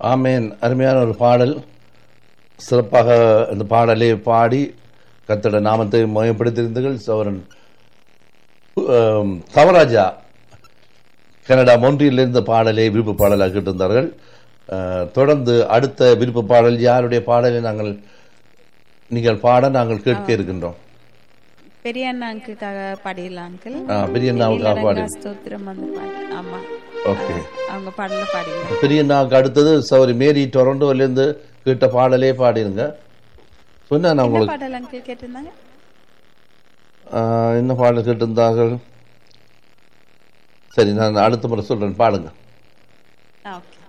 ஆமேன் அருமையான ஒரு பாடல் சிறப்பாக இந்த பாடலை பாடி கத்தோட நாமத்தை மயப்படுத்தியிருந்தீர்கள் சௌரன் ஆம், தவராஜா கனடா மொன்றியிலிருந்து பாடலை விருப்ப பாடலாக கேட்டிருந்தார்கள் அஹ், தொடர்ந்து அடுத்த விருப்ப பாடல் யாருடைய பாடலை நாங்கள் நீங்கள் பாட நாங்கள் கேட்க இருக்கின்றோம் பெரிய அண்ணா அங்கிளுக்காக பாடிடலாம் அங்கிள் ஆ, பெரிய அண்ணாவுக்காக பாடி ஸ்தோத்திரம் அந்த பாட்டு ஆமா ஓகே அவங்க பாடல பாடிடலாம் பெரிய நாவுக்கு அடுத்தது சௌரி மேரி டொரண்டோலேருந்து கேட்ட பாடலே பாடிருங்க சொன்னா நான் என்ன உங்களுக்கு பாடல் அங்கிள் கேட்டிருந்தாங்க ஆஹ், என்ன பாடல் கேட்டிருந்தார்கள் சரி நான் அடுத்த முறை சொல்றேன் பாடுங்க ஆ ஓகே